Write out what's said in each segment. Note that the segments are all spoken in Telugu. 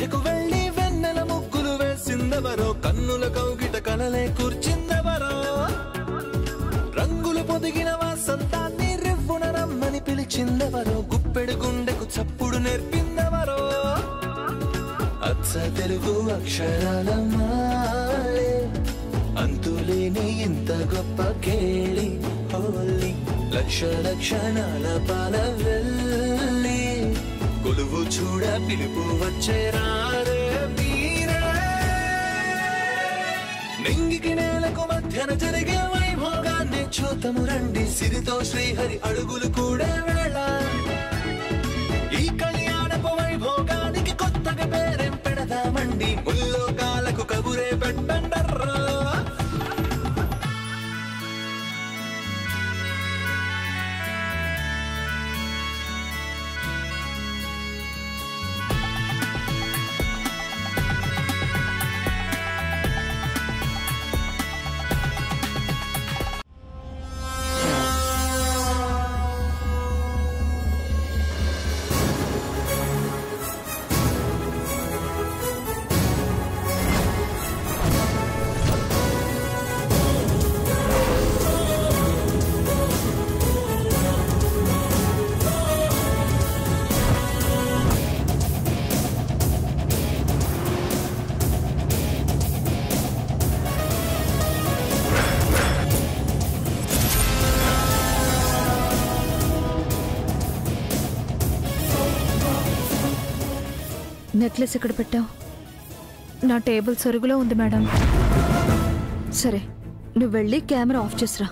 పూజకు వెళ్ళి వెన్నెల ముగ్గులు వేసిందెవరో కన్నుల కౌగిట కలలే కూర్చిందెవరో రంగులు పొదిగిన వాసంతాన్ని రివ్వున రమ్మని పిలిచిందెవరో గుప్పెడు గుండెకు చప్పుడు నేర్పిందెవరో అచ్చ తెలుగు అక్షరాల మాలే అంతులేని ఇంత గొప్ప కేళి హోలీ లక్ష లక్షణాల పాల వెళ్ళి కొలువు చూడ పిలుపు వచ్చే రారే మీరే నింగికి నేలకు మధ్యన జరిగే వైభోగాన్ని చూతము రండి సిరితో శ్రీహరి అడుగులు కూడా వేళ ఈ కళ్యాణపు వైభోగానికి కొత్తగా పేరేం పెడదామండి ముల్లోకాలకు కబురే పెట్టండర్రా నెక్లెస్ ఇక్కడ పెట్టావు నా టేబుల్ సొరుగులో ఉంది మేడం సరే నువ్వు వెళ్ళి కెమెరా ఆఫ్ చేసిరా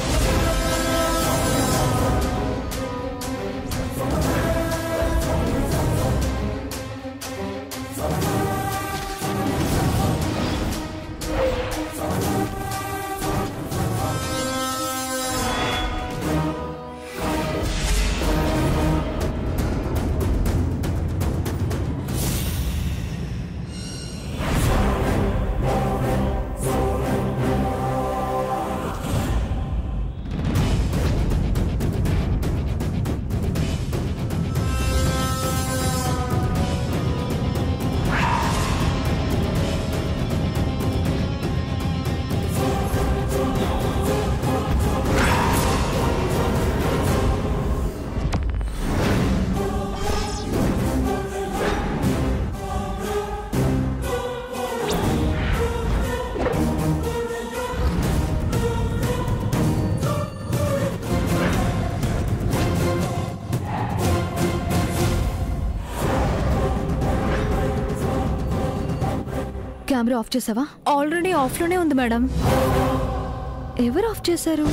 కెమెరా ఆఫ్ చేసావా ఆల్రెడీ ఆఫ్లోనే ఉంది మేడం ఎవరు ఆఫ్ చేశారు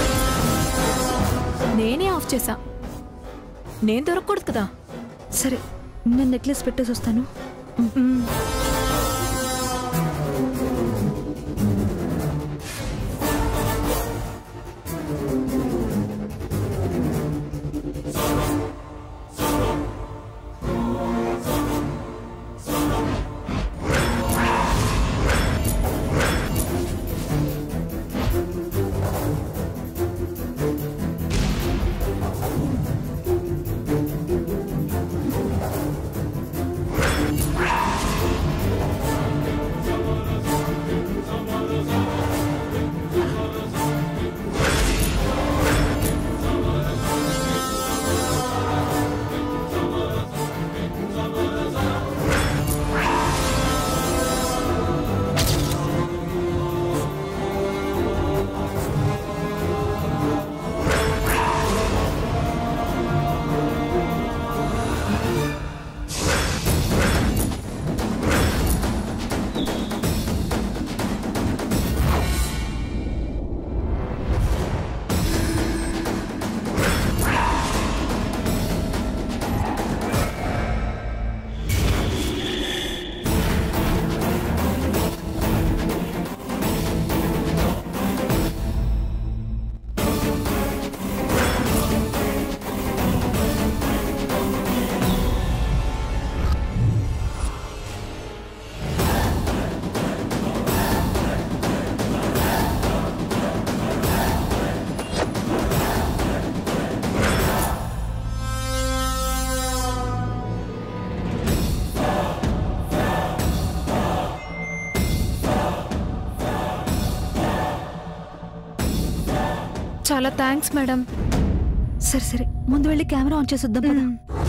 నేనే ఆఫ్ చేసా నేను దొరకకూడదు కదా సరే నేను నెక్లెస్ పెట్టేసి వస్తాను మ్మ్. చాలా థ్యాంక్స్ మేడం సరే సరే ముందు వెళ్ళి కెమెరా ఆన్ చేసి వద్దాం పద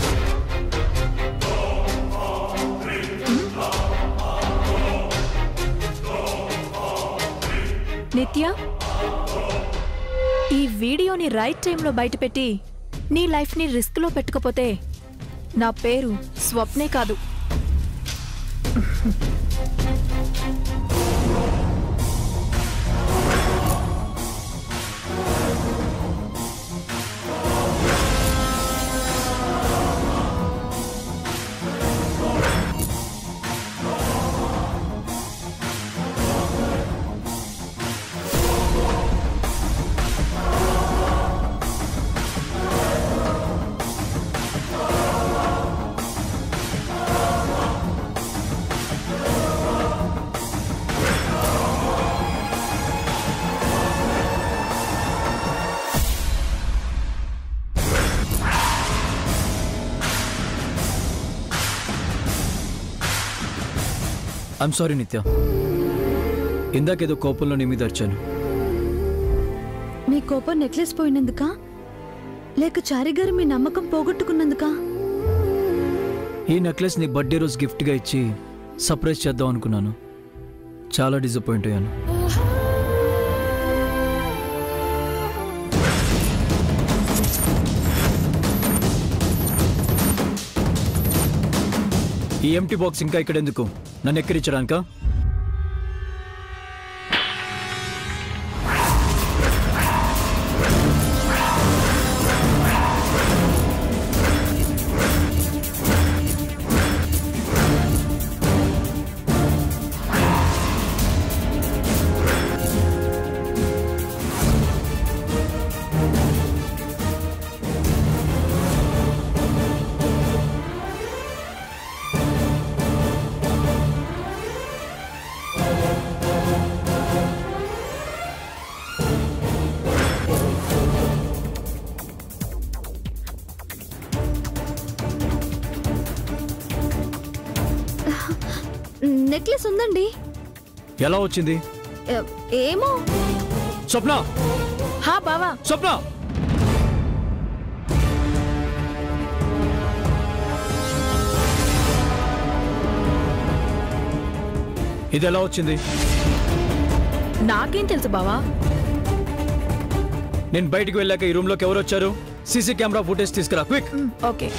నిత్య ఈ వీడియోని రైట్ టైంలో బయటపెట్టి నీ లైఫ్ని రిస్క్లో పెట్టుకపోతే నా పేరు స్వప్నే కాదు ఐమ్ సారీ నిత్య ఇందాకేదో కోపంలో నీ మీద వచ్చాను మీ కోపం నెక్లెస్ పోయినందుకా లేక చారి గారు మీ నమ్మకం పోగొట్టుకున్నందుకా ఈ నెక్లెస్ నీ బర్త్డే రోజు గిఫ్ట్గా ఇచ్చి సర్ప్రైజ్ చేద్దాం అనుకున్నాను చాలా డిసప్పాయింట్ అయ్యాను ఈ ఎంటీ బాక్స్ ఇంకా ఇక్కడ ఎందుకు నన్ను ఎక్కిరించడానికా నెక్లెస్ ఉందండి ఎలా వచ్చింది ఏ- ఏమో స్వప్న హా బావా స్వప్న ఇది ఎలా వచ్చింది నాకేం తెలుసు బావా నేను బయటికి వెళ్ళాక ఈ రూమ్ లోకి ఎవరు వచ్చారు సీసీ కెమెరా ఫుటేజ్ తీసుకురా క్విక్ మ్, ఓకే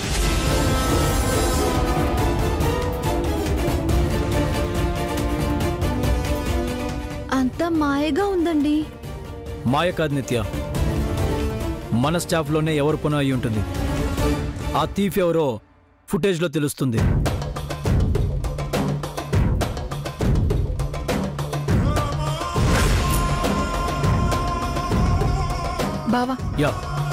అంత మాయగా ఉందండి మాయ కాదు నిత్య మన స్టాఫ్ లోనే ఎవరు పని అయి ఉంటుంది ఆ థీఫ్ ఎవరో ఫుటేజ్ లో తెలుస్తుంది బావా yeah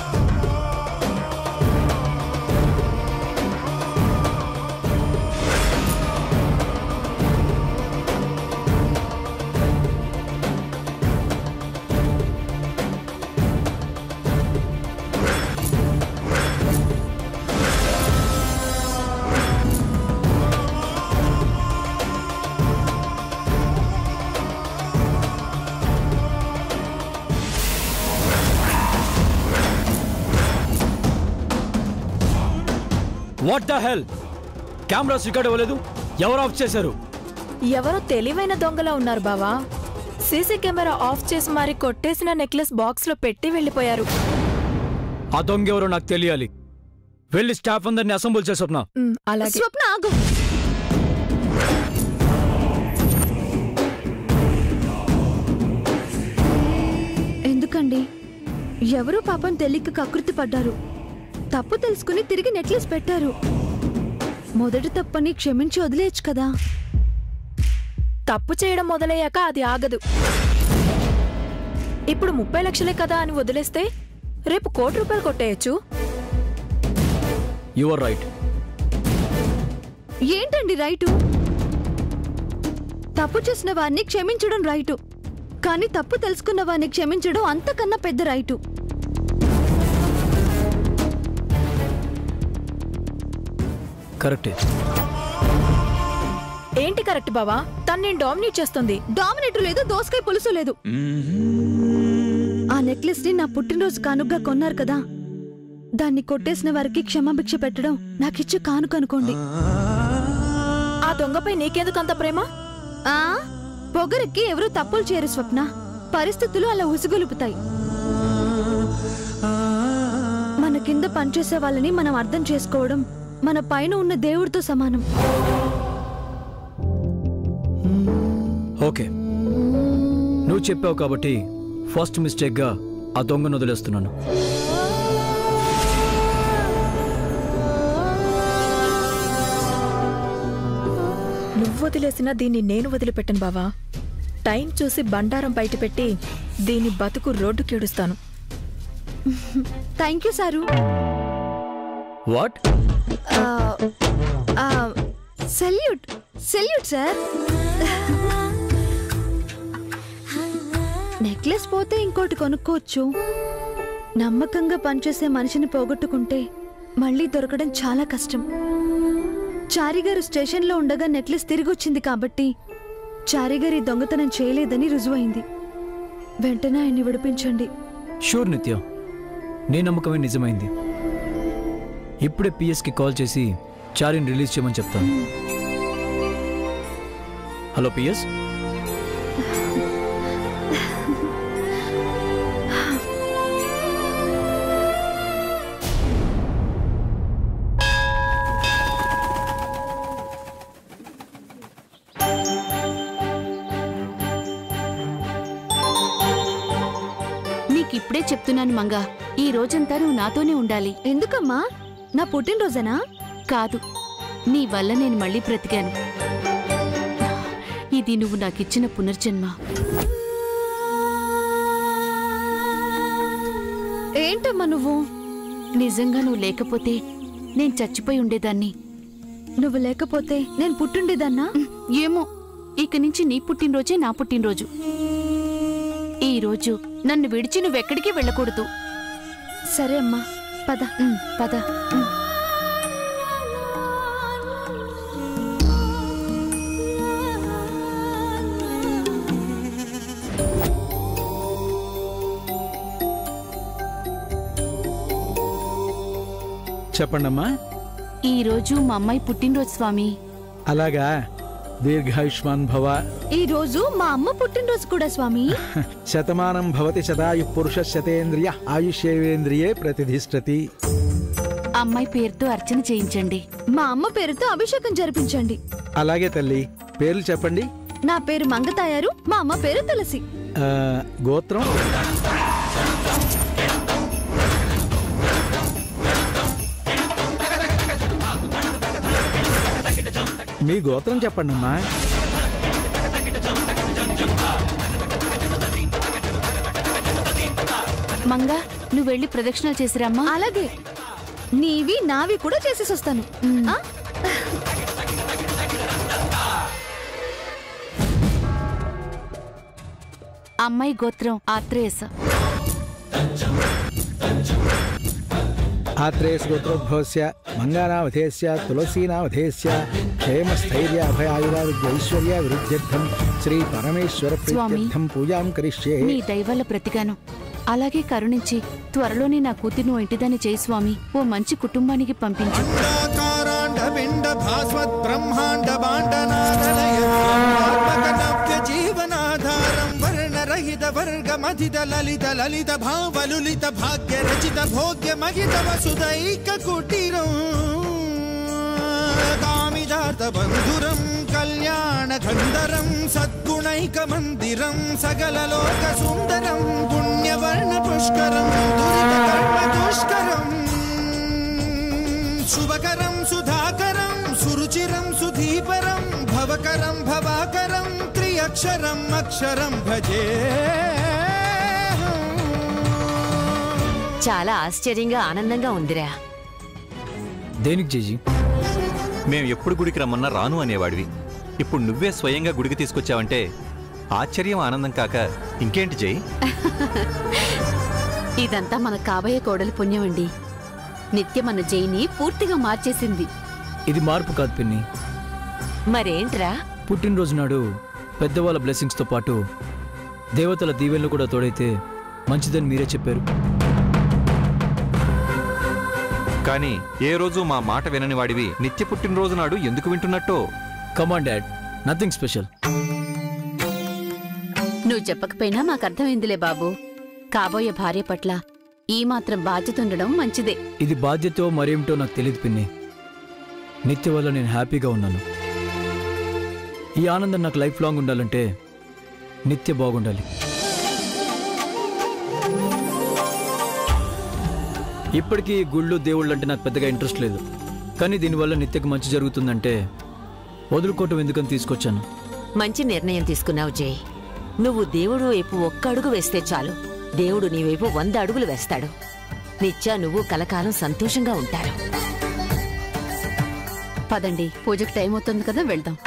what the hell cameras record అవ్వలేదు ఎవరు ఆఫ్ చేశారు ఎవరో తెలివైన దొంగలా ఉన్నారు బావా సీసీ కెమెరా ఆఫ్ చేసి మరి కొట్టేసిన నెక్లెస్ బాక్స్ లో పెట్టి వెళ్ళిపోయారు ఆ దొంగ ఎవరో నాకు తెలియాలి వెళ్ళి స్టాఫ్ అందరిని అసెంబుల్ చేసొప్నా మ్, అలాగే స్వప్న ఆగు ఎందుకండి ఎవరో పాపం తెలియక కకృతి పడ్డారు తప్పు తెలుసుకుని తిరిగి నెక్లెస్ పెట్టారు మొదటి తప్పని క్షమించి వదిలేయచ్చు కదా తప్పు చేయడం మొదలయ్యాక అది ఆగదు ఇప్పుడు ముప్పై లక్షలే కదా అని వదిలేస్తే రేపు కోటి రూపాయలు కొట్టేయచ్చు యు ఆర్ రైట్ ఏంటండి రైటు తప్పు చేసిన వారిని క్షమించడం రైటు కానీ తప్పు తెలుసుకున్న వారిని క్షమించడం అంతకన్నా పెద్ద రైటు కరెక్టే ఏంటి కరెక్ట్ బావా తను నేను డామినేట్ చేస్తుంది డామినేటర్ లేదు దోసకాయ పులుసు లేదు ఆ నెక్లెస్ ని నా పుట్టినరోజు కానుగ్గా కొన్నారు కదా దాన్ని కొట్టేసిన వారికి క్షమాభిక్ష పెట్టడం నాకిచ్చే కానుక అనుకోండి ఆ దొంగపై నీకెందుకు అంత ప్రేమ ఆ పొగరికి ఎవరు తప్పులు చేయరు స్వప్న పరిస్థితులు అలా ఉసుగొలుపుతాయి మన కింద పనిచేసే వాళ్ళని మనం అర్థం చేసుకోవడం మన పైన ఉన్న దేవుడితో సమానం ఓకే నువ్వు చెప్పావు కాబట్టి ఫస్ట్ మిస్టేక్గా ఆ దొంగను వదిలేస్తున్నాను నువ్వు వదిలేసిన దీన్ని నేను వదిలిపెట్టను బావా టైం చూసి బండారం బయటపెట్టి దీని బతుకు రోడ్డుకేడుస్తాను thank you sir what salute salute sir necklace పోతే ఇంకోటి కొనుక్కోవచ్చు నమ్మకంగా పనిచేసే మనిషిని పోగొట్టుకుంటే మళ్ళీ దొరకడం చాలా కష్టం చారిగారు స్టేషన్లో ఉండగా నెక్లెస్ తిరిగి వచ్చింది కాబట్టి చారిగారి దొంగతనం చేయలేదని రుజువైంది వెంటనే ఆయన్ని విడిపించండి షూర్ నిత్య నీ నమ్మకమే నిజమైంది ఇప్పుడే పిఎస్కి కాల్ చేసి చారిని రిలీజ్ చేయమని చెప్తాను హలో పిఎస్ నీకిప్పుడే చెప్తున్నాను మంగా ఈ రోజంతా నువ్వు నాతోనే ఉండాలి ఎందుకమ్మా నా పుట్టినరోజనా కాదు నీ వల్ల నేను మళ్ళీ బ్రతికాను ఇది నువ్వు నాకిచ్చిన పునర్జన్మ ఏంటమ్మా నువ్వు నిజంగా నువ్వు లేకపోతే నేను చచ్చిపోయి ఉండేదాన్ని నువ్వు లేకపోతే నేను పుట్టుండేదన్నా ఉమ్, ఏమో ఇక నుంచి నీ పుట్టినరోజే నా పుట్టినరోజు ఈ రోజు నన్ను విడిచి నువ్వెక్కడికి వెళ్ళకూడదు సరే అమ్మా పద ఉమ్, పద ఉమ్. చెప్పండమ్మా ఈ రోజు మా అమ్మాయి పుట్టినరోజు స్వామి అలాగా దీర్ఘాయుష్మాన్ భవ ఈ రోజు మా అమ్మ పుట్టినరోజు కూడా స్వామి శతమానం భవతి శతాయు పురుష శతేంద్రియ ఆయుష్యేవేంద్రియే ప్రతిధిష్టతి అమ్మాయి పేరుతో అర్చన చేయించండి మా అమ్మ పేరుతో అభిషేకం జరిపించండి అలాగే తల్లి పేర్లు చెప్పండి నా పేరు మంగతాయారు మా అమ్మ పేరు తులసి ఆ, గోత్రం మీ గోత్రం చెప్పండమ్మా మంగా నువ్వు వెళ్ళి ప్రదక్షిణలు చేసిరమ్మా అలాగే నీవి నావి కూడా చేసేసి వస్తాను ఆ? అమ్మాయి గోత్రం ఆత్రేయస ఆత్రేయస్ గోత్రోద్భవస్య మంగానావధేస్య తులసీనావధేస్య క్షేమస్థైర్య అభయాయురావిద్య ఐశ్వర్య విరుద్ధ్యర్థం శ్రీ పరమేశ్వర ప్రీత్యర్థం పూజాం కరిష్యే నీ దైవాల ప్రతిగాను అలాగే కరుణించి త్వరలోనే నా కూతుర్ను ఇంటిదాన్ని చేయి స్వామి ఓ మంచి కుటుంబానికి పంపించు అండాకారాండ భాస్వత్ బ్రహ్మాండ బాండనాదలయ జీవనాధారం వర్ణరహిత వర్గ మధిత లలిత లలిత భావలులిత భాగ్య రచిత భోగ్య మహిత వసుదైక కుటీరం కామిదార్థ బంధురం కళ్యాణ ఖండరం సద్గుణైక మందిరం సకల లోక సుందరం పుణ్యవర్ణ పుష్కరం దురిత కర్మ దుష్కరం శుభకరం సుధాకరం సురుచిరం సుధీపరం భవకరం భవాకరం త్రియక్షరం అక్షరం భజే చాలా ఆశ్చర్యంగా ఆనందంగా ఉందిరా దేనికి జేజీ మేం ఎప్పుడు గుడికి రమ్మన్నా రాను అనేవాడివి ఇప్పుడు నువ్వే స్వయంగా గుడికి తీసుకొచ్చావంటే ఆశ్చర్యం ఆనందం కాక ఇంకేంటి జై ఇదంతా మన కాబోయే కోడలి పుణ్యం అండి నిత్య మన జైని పూర్తిగా మార్చేసింది ఇది మార్పు కాదు పిన్ని మరేంట్రా పుట్టినరోజు నాడు పెద్దవాళ్ళ బ్లెస్సింగ్స్తో పాటు దేవతల దీవెనలు కూడా తోడైతే మంచిదని మీరే చెప్పారు కానీ ఏ రోజు మా మాట వినని వాడివి నిత్య పుట్టినరోజు నాడు ఎందుకు వింటున్నట్టో కమాన్ డాడ్ నథింగ్ స్పెషల్ నువ్వు చెప్పకపోయినా మాకు అర్థమైందిలే బాబు కాబోయే భార్య పట్ల ఈ మాత్రం బాధ్యత ఉండడం మంచిదే ఇది బాధ్యతో మరేమిటో నాకు తెలియదు పిన్ని నిత్య వల్ల నేను హ్యాపీగా ఉన్నాను ఈ ఆనందం నాకు లైఫ్ లాంగ్ ఉండాలంటే నిత్య బాగుండాలి ఇప్పటికీ ఈ గుళ్ళు దేవుళ్ళు అంటే నాకు పెద్దగా ఇంట్రెస్ట్ లేదు కానీ దీనివల్ల నిత్యకు మంచి జరుగుతుందంటే వదులుకోవటం ఎందుకని తీసుకొచ్చాను మంచి నిర్ణయం తీసుకున్నావు జై నువ్వు దేవుడు వైపు ఒక్క అడుగు వేస్తే చాలు దేవుడు నీ వైపు వంద అడుగులు వేస్తాడు నిత్య నువ్వు కలకాలం సంతోషంగా ఉంటారు పదండి పూజకు టైం అవుతుంది కదా వెళ్దాం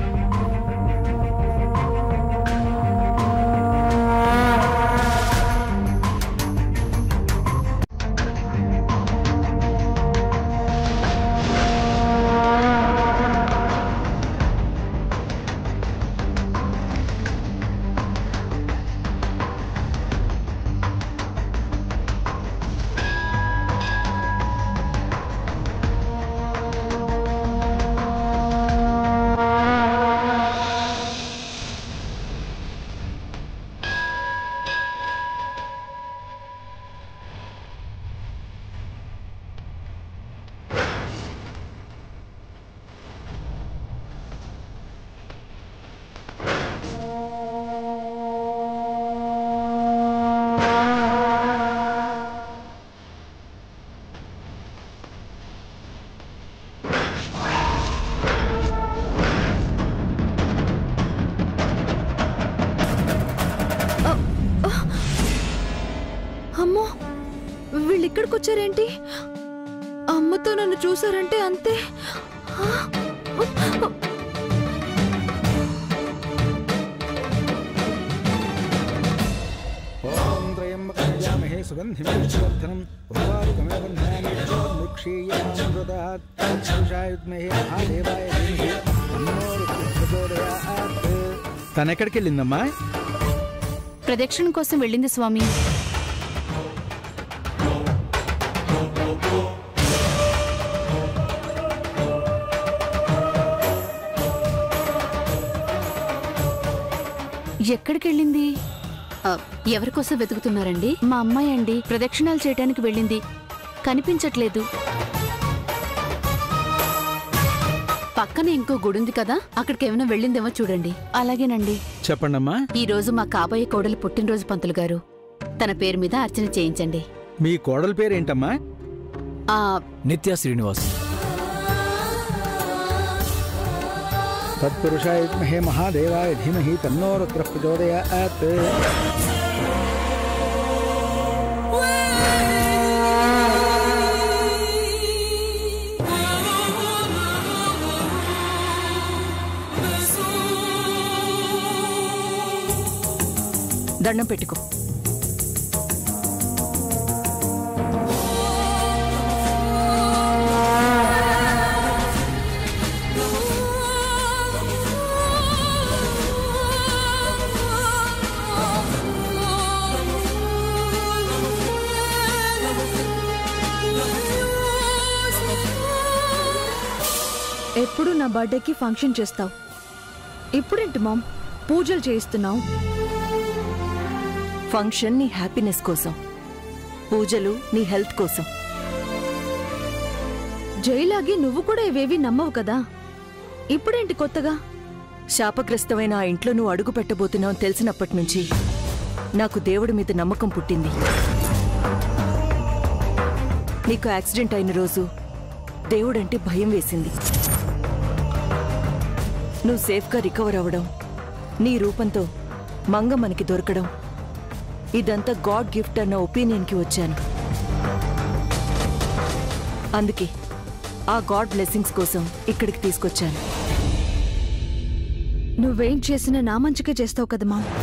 అమ్మో వీళ్ళు ఇక్కడికి వచ్చారేంటి అమ్మతో నన్ను చూసారంటే అంతే ఆ! ఓం త్రయంబకమహే సుగంధిం పుష్టివర్ధనం ఉర్వారుకమేవ జ్ఞానేక్షీయామృతాత్ పురుషాయుద్మహే మహాదేవాయ ధీమహి తన్నో రుద్రః ప్రచోదయాత్. తనెక్కడికి వెళ్ళిందమ్మా ప్రదక్షిణ కోసం వెళ్ళింది స్వామి ఎక్కడికి వెళ్ళింది ఆ, ఎవరి కోసం వెతుకుతున్నారండి మా అమ్మాయి అండి ప్రదక్షిణాలు చేయడానికి వెళ్ళింది కనిపించట్లేదు పక్కన ఇంకో గుడి ఉంది కదా అక్కడికి ఏమైనా వెళ్ళిందేమో చూడండి అలాగేనండి చెప్పండమ్మా ఈ రోజు మా కాబోయే కోడలు పుట్టినరోజు పంతులు గారు తన పేరు మీద అర్చన చేయించండి మీ కోడల పేరేంటమ్మా ఆ నిత్య శ్రీనివాస్ తత్పురుషాయుద్మహే మహాదేవాయ ధీమహి తన్నో రుద్రః ప్రచోదయాత్ దండం పెట్టుకో ఎప్పుడు నా బర్త్డేకి ఫంక్షన్ చేస్తావు ఇప్పుడేంటి మామ్ పూజలు చేయిస్తున్నావు ఫంక్షన్ నీ హ్యాపీనెస్ కోసం పూజలు నీ హెల్త్ కోసం జైలాగి నువ్వు కూడా ఇవేవి నమ్మవు కదా ఇప్పుడేంటి కొత్తగా శాపగ్రస్తమైన ఆ ఇంట్లో నువ్వు అడుగు పెట్టబోతున్నావు తెలిసినప్పటి నుంచి నాకు దేవుడి మీద నమ్మకం పుట్టింది నీకు యాక్సిడెంట్ అయిన రోజు దేవుడంటే భయం వేసింది నువ్వు సేఫ్గా రికవర్ అవ్వడం నీ రూపంతో మంగ మనకి దొరకడం ఇదంతా గాడ్ గిఫ్ట్ అన్న ఒపీనియన్కి వచ్చాను అందుకే ఆ గాడ్ బ్లెస్సింగ్స్ కోసం ఇక్కడికి తీసుకొచ్చాను నువ్వేం చేసినా నా మంచిగా చేస్తావు కదా మామ్